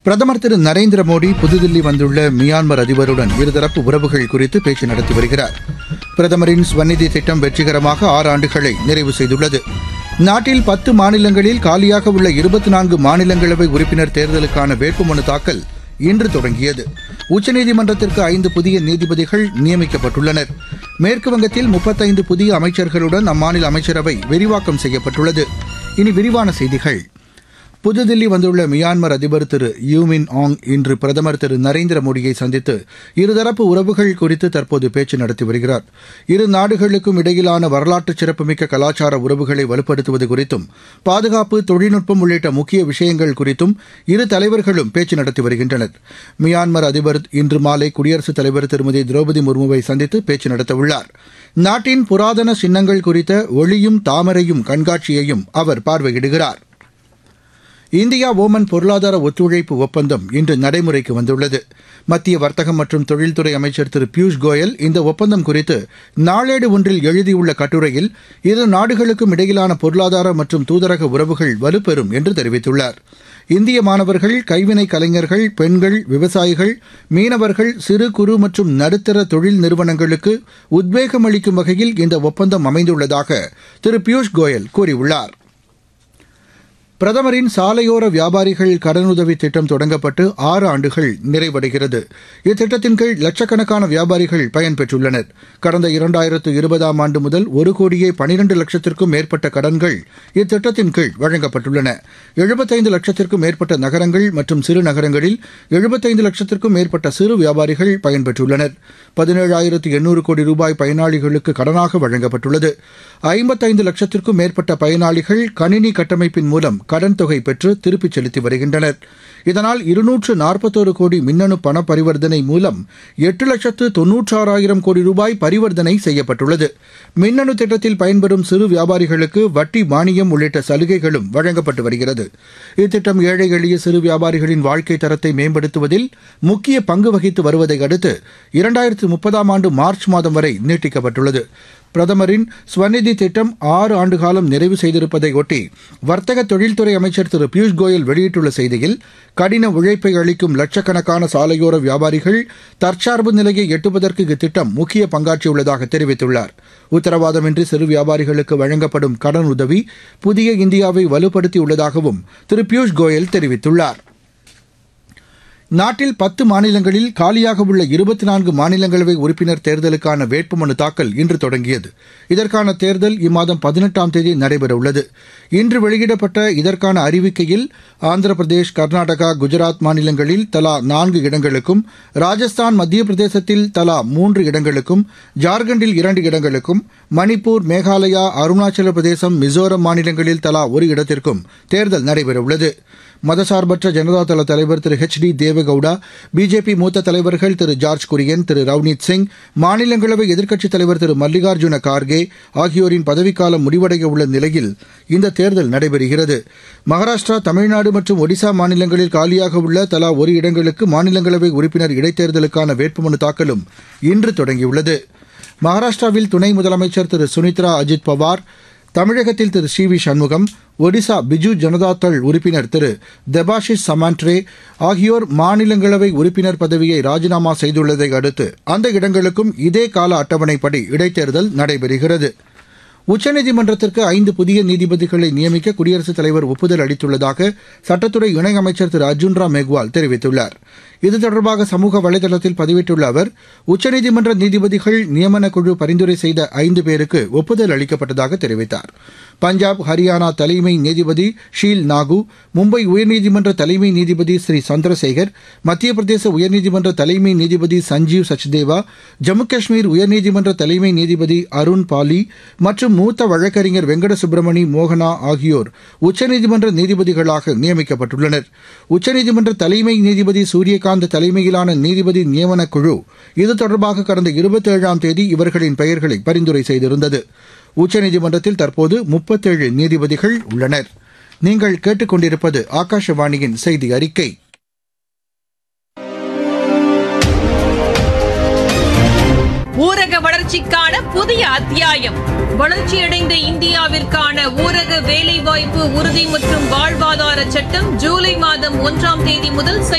பிரதமர் திரு நரேந்திர மோடி புதுதில்லி வந்துள்ள மியான்மர் அதிபருடன் இருதரப்பு உறவுகள் குறித்து பேச்சு நடத்தி வருகிறார் பிரதமரின் ஸ்வநிதி திட்டம் வெற்றிகரமாக ஆறு ஆண்டுகளை நிறைவு செய்துள்ளது நாட்டில் பத்து மாநிலங்களில் காலியாக உள்ள இருபத்தி நான்கு மாநிலங்களவை உறுப்பினர் தேர்தலுக்கான வேட்புமனு தாக்கல் இன்று தொடங்கியது உச்சநீதிமன்றத்திற்கு ஐந்து புதிய நீதிபதிகள் நியமிக்கப்பட்டுள்ளனர் மேற்குவங்கத்தில் முப்பத்தைந்து புதிய அமைச்சர்களுடன் அம்மாநில அமைச்சரவை விரிவாக்கம் செய்யப்பட்டுள்ளது இனி விரிவான செய்திகள் புதுதில்லி வந்துள்ள மியான்மர் அதிபர் திரு யூமின் ஆங் இன்று பிரதமர் திரு நரேந்திர மோடியை சந்தித்து இருதரப்பு உறவுகள் குறித்து தற்போது பேச்சு நடத்தி வருகிறார் இரு நாடுகளுக்கும் இடையிலான வரலாற்று சிறப்புமிக்க கலாச்சார உறவுகளை வலுப்படுத்துவது குறித்தும் பாதுகாப்பு தொழில்நுட்பம் உள்ளிட்ட முக்கிய விஷயங்கள் குறித்தும் இரு தலைவர்களும் பேச்சு நடத்தி வருகின்றனர் மியான்மர் அதிபர் இன்று மாலை குடியரசுத் தலைவர் திருமதி திரௌபதி முர்முவை சந்தித்து பேச்சு நடத்தவுள்ளார் நாட்டின் புராதன சின்னங்கள் குறித்த ஒளியும் தாமரையும் கண்காட்சியையும் அவர் பார்வையிடுகிறார் இந்தியா ஓமன் பொருளாதார ஒத்துழைப்பு ஒப்பந்தம் இன்று நடைமுறைக்கு வந்துள்ளது மத்திய வர்த்தகம் மற்றும் தொழில்துறை அமைச்சர் திரு பியூஷ் கோயல் இந்த ஒப்பந்தம் குறித்து நாளேடு ஒன்றில் எழுதியுள்ள கட்டுரையில் இரு நாடுகளுக்கும் இடையிலான பொருளாதார மற்றும் தூதரக உறவுகள் வலுப்பெறும் என்று தெரிவித்துள்ளார் இந்திய மாணவர்கள் கைவினை கலைஞர்கள் பெண்கள் விவசாயிகள் மீனவர்கள் சிறு குறு மற்றும் நடுத்தர தொழில் நிறுவனங்களுக்கு உத்வேகம் அளிக்கும் வகையில் இந்த ஒப்பந்தம் அமைந்துள்ளதாக திரு பியூஷ் கோயல் கூறியுள்ளார் பிரதமரின் சாலையோர வியாபாரிகள் கடனுதவி திட்டம் தொடங்கப்பட்டு ஆறு ஆண்டுகள் நிறைவடைகிறது இத்திட்டத்தின் கீழ் லட்சக்கணக்கான வியாபாரிகள் பயன்பெற்றுள்ளனர் கடந்த இரண்டாயிரத்து இருபதாம் ஆண்டு முதல் ஒரு கோடியே பனிரண்டு லட்சத்திற்கும் மேற்பட்ட கடன்கள் இத்திட்டத்தின் கீழ் வழங்கப்பட்டுள்ளன எழுபத்தைந்து லட்சத்திற்கும் மேற்பட்ட நகரங்கள் மற்றும் சிறு நகரங்களில் எழுபத்தைந்து லட்சத்திற்கும் மேற்பட்ட சிறு வியாபாரிகள் பயன்பெற்றுள்ளனர் பதினேழாயிரத்து எண்ணூறு கோடி ரூபாய் பயனாளிகளுக்கு கடனாக வழங்கப்பட்டுள்ளது ஐம்பத்தைந்து லட்சத்திற்கும் மேற்பட்ட பயனாளிகள் கணினி கட்டமைப்பின் மூலம் கடன் தொகை பெற்று திருப்பிச் செலுத்தி வருகின்றனர் இதனால் இருநூற்று நாற்பத்தோரு கோடி மின்னணு பண பரிவர்த்தனை மூலம் எட்டு லட்சத்து தொன்னூற்றாறாயிரம் கோடி ரூபாய் பரிவர்த்தனை செய்யப்பட்டுள்ளது மின்னணு திட்டத்தில் பயன்பெறும் சிறு வியாபாரிகளுக்கு வட்டி மானியம் உள்ளிட்ட சலுகைகளும் வழங்கப்பட்டு வருகிறது இத்திட்டம் ஏழை எளிய சிறு வியாபாரிகளின் வாழ்க்கை தரத்தை மேம்படுத்துவதில் முக்கிய பங்கு வகித்து வருவதை அடுத்து இரண்டாயிரத்து முப்பதாம் ஆண்டு மார்ச் மாதம் வரை நீட்டிக்கப்பட்டுள்ளது பிரதமரின் ஸ்வநிதி திட்டம் ஆறு ஆண்டு காலம் நிறைவு செய்திருப்பதை ஒட்டி வர்த்தக தொழில்துறை அமைச்சர் திரு பியூஷ் கோயல் வெளியிட்டுள்ள செய்தியில் கடின உழைப்பை அளிக்கும் லட்சக்கணக்கான சாலையோர வியாபாரிகள் தற்சார்பு நிலையை எட்டுவதற்கு இத்திட்டம் முக்கிய பங்காற்றியுள்ளதாக தெரிவித்துள்ளார் உத்தரவாதமின்றி சிறு வியாபாரிகளுக்கு வழங்கப்படும் கடன் உதவி புதிய இந்தியாவை வலுப்படுத்தியுள்ளதாகவும் திரு பியூஷ் கோயல் தெரிவித்துள்ளார் நாட்டில் பத்து மாநிலங்களில் காலியாக உள்ள இருபத்தி நான்கு மாநிலங்களவை உறுப்பினர் தேர்தலுக்கான வேட்புமனு தாக்கல் இன்று தொடங்கியது இதற்கான தேர்தல் இம்மாதம் பதினெட்டாம் தேதி நடைபெறவுள்ளது இன்று வெளியிடப்பட்ட இதற்கான அறிவிக்கையில் ஆந்திர பிரதேஷ் கர்நாடகா குஜராத் மாநிலங்களில் தலா நான்கு இடங்களுக்கும் ராஜஸ்தான் மத்திய பிரதேசத்தில் தலா மூன்று இடங்களுக்கும் ஜார்க்கண்டில் இரண்டு இடங்களுக்கும் மணிப்பூர் மேகாலயா அருணாச்சல பிரதேசம் மிசோரம் மாநிலங்களில் தலா ஒரு இடத்திற்கும் தேர்தல் நடைபெறவுள்ளது மதசார்பற்ற ஜனதாதள தலைவர் Thiru H D Deve Gowda BJP மூத்த தலைவர்கள் திரு ஜார்ஜ் குரியன் திரு ரவ்னீத் சிங் மாநிலங்களவை எதிர்க்கட்சித் தலைவர் திரு மல்லிகார்ஜுன கார்கே ஆகியோரின் பதவிக்காலம் முடிவடைய உள்ள நிலையில் இந்த தேர்தல் நடைபெறுகிறது மகாராஷ்டிரா தமிழ்நாடு மற்றும் ஒடிசா மாநிலங்களில் காலியாக உள்ள தலா ஒரு இடங்களுக்கு மாநிலங்களவை உறுப்பினர் இடைத்தேர்தலுக்கான வேட்புமனு தாக்கலும் இன்று தொடங்கியுள்ளது மகாராஷ்டிராவில் துணை முதலமைச்சர் திரு சுனித்ரா அஜித் பவார் தமிழகத்தில் திரு சி வி சண்முகம் ஒடிசா பிஜு ஜனதாதள் உறுப்பினர் திரு தெபாஷிஸ் சமாண்ட்ரே ஆகியோர் மாநிலங்களவை உறுப்பினர் பதவியை ராஜினாமா செய்துள்ளதை அடுத்து அந்த இடங்களுக்கும் இதே கால அட்டவணைப்படி இடைத்தேர்தல் நடைபெறுகிறது உச்சநீதிமன்றத்திற்கு ஐந்து புதிய நீதிபதிகளை நியமிக்க குடியரசுத் தலைவர் ஒப்புதல் அளித்துள்ளதாக சட்டத்துறை இணையமைச்சர் திரு அர்ஜுன் ராம் மேக்வால் தெரிவித்துள்ளார் இது தொடர்பாக சமூக வலைதளத்தில் பதிவிட்டுள்ள அவர் உச்சநீதிமன்ற நீதிபதிகள் நியமன குழு பரிந்துரை செய்த ஐந்து பேருக்கு ஒப்புதல் அளிக்கப்பட்டதாக தெரிவித்தார் பஞ்சாப் ஹரியானா தலைமை நீதிபதி ஷீல் நாகு மும்பை உயர்நீதிமன்ற தலைமை நீதிபதி ஸ்ரீ சந்திரசேகர் மத்திய பிரதேச உயர்நீதிமன்ற தலைமை நீதிபதி சஞ்சீவ் சச்தேவா ஜம்மு காஷ்மீர் உயர்நீதிமன்ற தலைமை நீதிபதி அருண் பாலி மற்றும் மூத்த வழக்கறிஞர் வெங்கட சுப்பிரமணி மோகனா ஆகியோர் உச்சநீதிமன்ற நீதிபதிகளாக நியமிக்கப்பட்டுள்ளனர் உச்சநீதிமன்ற தலைமை நீதிபதி சூரியகாந்த் தலைமையிலான நீதிபதி நியமன குழு இது தொடர்பாக கடந்த இருபத்தேழாம் தேதி இவர்களின் பெயர்களை பரிந்துரை செய்திருந்தது உச்சநீதிமன்றத்தில் தற்போது முப்பத்தேழு நீதிபதிகள் உள்ளனர் நீங்கள் கேட்டுக்கொண்டிருப்பது ஆகாஷவாணியின் செய்தி அறிக்கை ஊரக வளர்ச்சிக்கான புதிய அத்தியாயம் வளர்ச்சியடைந்த இந்தியாவிற்கான ஊரக வேலைவாய்ப்பு உறுதி மற்றும் வாழ்வாதார சட்டம் ஜூலை மாதம் ஒன்றாம் தேதி முதல்